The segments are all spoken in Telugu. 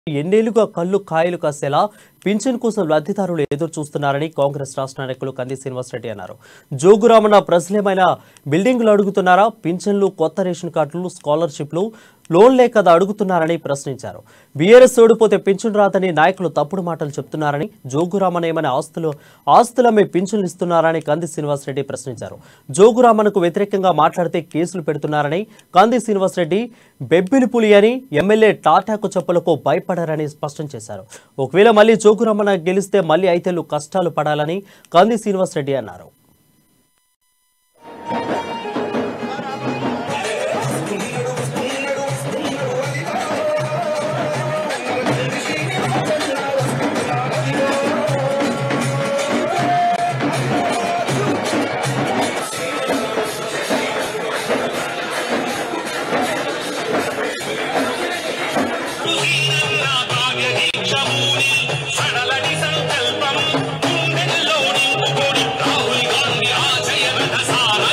ఎన్నేళ్లుగా కళ్ళు కాయలు కాసేలా పింఛన్ కోసం లబ్ధిదారులు ఎదురు చూస్తున్నారని కాంగ్రెస్ రాష్ట్ర నాయకులు కంది శ్రీనివాసరెడ్డి అన్నారు జోగురామన్న ప్రజలేమైనా బిల్డింగ్లు అడుగుతున్నారా పింఛన్లు కొత్త రేషన్ కార్డులు స్కాలర్షిప్లు లోన్లే కదా అడుగుతున్నారని ప్రశ్నించారు బీఆర్ఎస్ ఓడిపోతే పింఛన్ రాదని నాయకులు తప్పుడు మాటలు చెప్తున్నారని జోగురామన్న ఏమైనా ఆస్తులు ఆస్తులమ్మే పింఛన్లు ఇస్తున్నారని కంది శ్రీనివాసరెడ్డి ప్రశ్నించారు జోగురామన్నకు వ్యతిరేకంగా మాట్లాడితే కేసులు పెడుతున్నారని కంది శ్రీనివాసరెడ్డి బెబ్బిలి పులి అని ఎమ్మెల్యే టాటాకు చెప్పులకు భయపడారని స్పష్టం చేశారు ఒకవేళ మళ్ళీ జోగురామన్న గెలిస్తే మళ్ళీ ఐదేళ్లు కష్టాలు పడాలని కంది శ్రీనివాసరెడ్డి అన్నారు సడలని సంకల్పం గుండెల్లో నింపుకొని రాహుల్ గాంధీ ఆశయ రథసార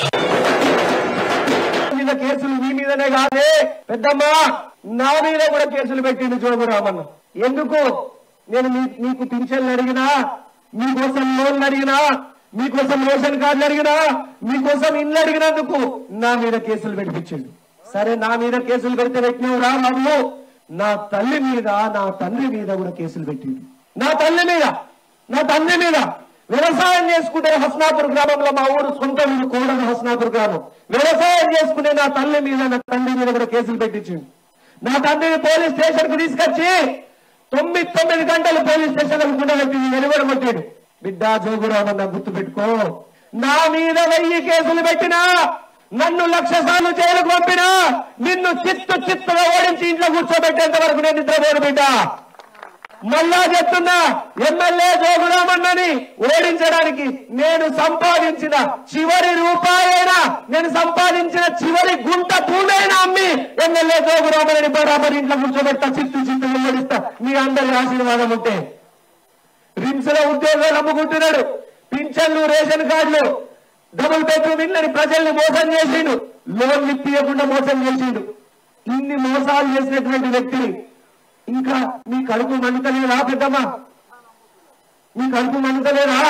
మీద కేసులు నీ మీదనే కాదే పెద్దమ్మా నా మీద కూడా కేసులు పెట్టిండు జోగురామన్న ఎందుకు నేను మీ- మీకు పింఛన్లు అడిగినా మీకోసం లోన్లు అడిగినా మీకోసం రేషన్ కార్డులు అడిగినా మీకోసం ఇల్లు అడిగినందుకు నా మీద కేసులు పెట్టించిండు సరే నా మీద కేసులు పెడితే పెట్టినావు రా బాబు నా తల్లి మీద నా తండ్రి మీద కూడా కేసులు పెట్టిండు నా తల్లి మీద నా తండ్రి మీద వ్యవసాయం చేసుకునే హస్నాపూర్ గ్రామంలో మా ఊరు సొంత ఊరు కోడలు హస్నాపూర్ గ్రామం వ్యవసాయం చేసుకునే నా తల్లి మీద నా తండ్రి మీద కూడా కేసులు పెట్టించిండు నా తండ్రిని పోలీస్ స్టేషన్ కు తీసుకొచ్చి తొమ్మిది తొమ్మిది గంటలు పోలీస్ స్టేషన్ పెట్టి వెలువడ కొట్టాడు బిడ్డ జోగురామన్న గుర్తు పెట్టుకో నా మీద వెయ్యి కేసులు పెట్టినా నన్ను లక్ష సార్లు జైలుకు పంపినా నిన్ను చిత్తు చిత్తుగా ఓడించి ఇంట్లో కూర్చోబెట్టేంత వరకు నేను నిద్రపోను బిడ్డ మళ్ళా చెప్తున్నా ఎమ్మెల్యే జోగురామన్నని ఓడించడానికి నేను సంపాదించిన చివరి రూపాయైనా నేను సంపాదించిన చివరి గుంట భూమైనా అమ్మి ఎమ్మెల్యే జోగురామన్నని బరాబర్ ఇంట్లో కూర్చోబెడతా చిత్తు చిత్తు ఓడిస్తా మీ అందరి ఆశీర్వాదం ఉంటే రిమ్స్ లో ఉద్యోగాలు అమ్ముకుంటున్నాడు పింఛన్లు రేషన్ కార్డులు డబుల్ బెడ్రూమ్ ఇళ్ళని ప్రజల్ని మోసం చేసిండు లోన్లు ఇప్పియకుండా మోసం చేసిండు ఇన్ని మోసాలు చేసినటువంటి వ్యక్తిని ఇంకా మీ కడుపు మండుతలేదా పెద్దమ్మా మీ కడుపు మండుతలేదా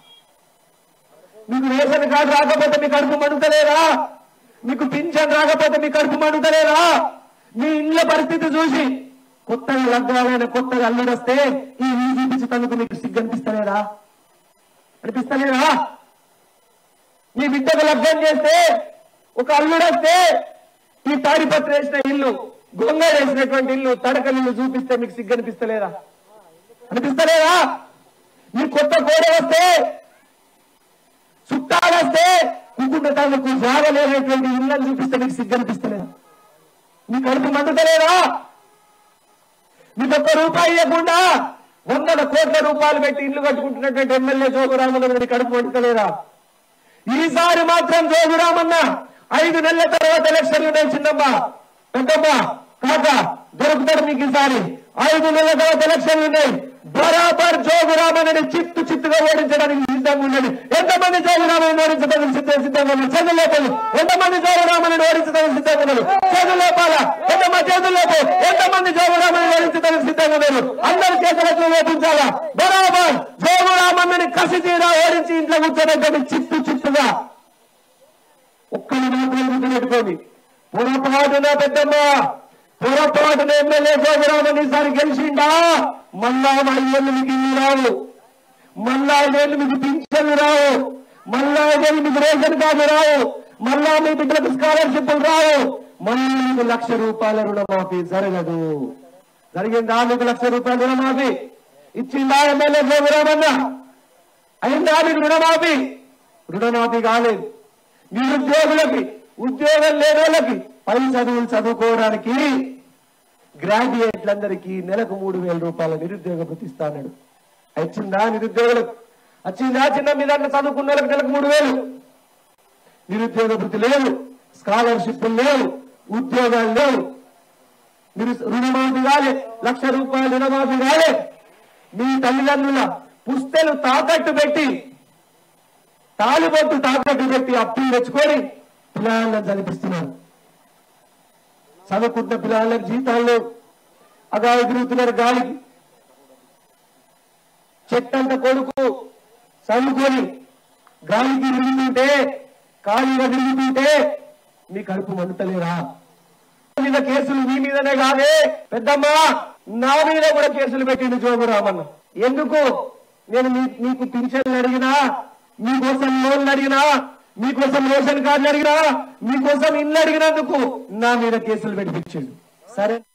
మీకు రేషన్ కార్డు రాకపోతే మీ కడుపు మండుతలేదా మీకు పింఛన్ రాకపోతే మీ కడుపు మండుతలేదా మీ ఇండ్ల పరిస్థితి చూసి కొత్తగా లగ్గాలైన కొత్తగా అల్లుడు వస్తే ఈ ఈజీ పిచ్చుతందుకు మీకు సిగ్గు అనిపిస్తలేదా అనిపిస్తలేదా మీ బిడ్డకు లగ్నం చేస్తే ఒక అల్లుడు వస్తే ఈ తాడిపత్రి వేసిన ఇల్లు గొంగ వేసినటువంటి ఇల్లు తడకలు ఇల్లు చూపిస్తే మీకు సిగ్గు అనిపిస్తలేదా అనిపిస్తలేదా మీ కొత్త కోడ వస్తే చుట్టాలు వస్తే కుటుంబ తనకు జాగ లేనటువంటి ఇళ్ళని చూపిస్తే మీకు సిగ్గు అనిపిస్తలేదా మీ కడుపు మండుతలేదా మీకు ఒక్క రూపాయి ఇవ్వకుండా వందల కోట్ల రూపాయలు పెట్టి ఇల్లు కట్టుకుంటున్నటువంటి ఎమ్మెల్యే జోగురామన్న కడుపు మండుతలేదా ఈసారి మాత్రం జోగురామన్న ఐదు నెలల తర్వాత ఎలక్షన్లు ఉన్నాయి చిన్నమ్మ పెద్దమ్మ కాక దొరుకుతాడు మీకు ఈసారి ఐదు నెలల తర్వాత ఎలక్షన్లు ఉన్నాయి బరాబర్ జోగురామన్నని చిత్తు చిత్తుగా ఓడించడానికి సిద్ధంగా ఉన్నది ఎంతమంది జోగురామని ఓడించడానికి సిద్ధ సిద్ధంగా ఉన్నారు చదువు లోపల ఎంతమంది జోగురామని ఓడించడానికి సిద్ధంగా ఉన్నారు చదువు లోపాల ఎంతమంది చేతులు లోపు ఎంతమంది జోగురామని ఓడించడానికి సిద్ధంగా ఉన్నారు అందరి చేతులకు ఓపించాలా బరాబర్ జోగురామన్నని కసి తీరా ఓడించి ఇంట్లో కూర్చోబెట్టండి చిత్తు చిత్తుగా ఒక్కని మాత్రం గుర్తుపెట్టుకోండి పొరపాటున పెద్దమ్మ పొరపాటున ఎమ్మెల్యే జోగురామన్ ఈసారి గెలిచిండా మళ్ళా ఐదేళ్ళు మీకు ఇల్లు రావు మళ్ళా ఐదేళ్ళు మీకు పింఛన్లు రావు మళ్ళా ఐదేళ్ళు మీకు రేషన్ కార్డు రావు మళ్ళా మీ బిడ్డలకు స్కాలర్షిప్లు రావు మళ్ళీ మీకు లక్ష రూపాయల రుణమాఫీ జరగదు జరిగిందా మీకు లక్ష రూపాయల రుణమాఫీ ఇచ్చిందా ఎమ్మెల్యే జోగురామన్న అయిందా మీకు రుణమాఫీ రుణమాఫీ కాలేదు నిరుద్యోగులకి ఉద్యోగం లేని వాళ్ళకి పై చదువులు చదువుకోవడానికి గ్రాడ్యుయేట్లందరికీ నెలకు మూడు వేల రూపాయల నిరుద్యోగ భృతి ఇస్తాడు వచ్చిందా నిరుద్యోగులకు వచ్చిందా చిన్న మీద చదువుకున్న వాళ్ళకి నెలకు మూడు వేలు నిరుద్యోగ భృతి లేదు స్కాలర్షిప్ లేవు ఉద్యోగాలు లేవు మీరు రుణమాఫీ కాలే లక్ష రూపాయలు రుణమాఫీ కాలే మీ తల్లిదండ్రుల పుస్తలు తాకట్టు పెట్టి తాలిబొట్టు తాకట్టు పెట్టి అప్పులు తెచ్చుకొని పిల్లలను చదివిస్తున్నారు చదువుకుంటున్న పిల్లలకు జీతాలు లేవు అగా ఎదురుతున్నారు గాలికి చెట్టంత కొడుకు చదువుకొని గాలికి తిరుగుతుంటే ఖాళీగా తిరుగుతుంటే మీ కడుపు మండుతలేరా మీద కేసులు మీ మీదనే కాదే పెద్దమ్మా నా మీద కూడా కేసులు పెట్టిండు జోగురామన్న ఎందుకు నేను మీ- మీకు పింఛన్లు అడిగినా మీకోసం లోన్లు అడిగినా మీకోసం రేషన్ కార్డులు అడిగినా మీకోసం ఇల్లు అడిగినందుకు నా మీద కేసులు పెట్టించిండు సరే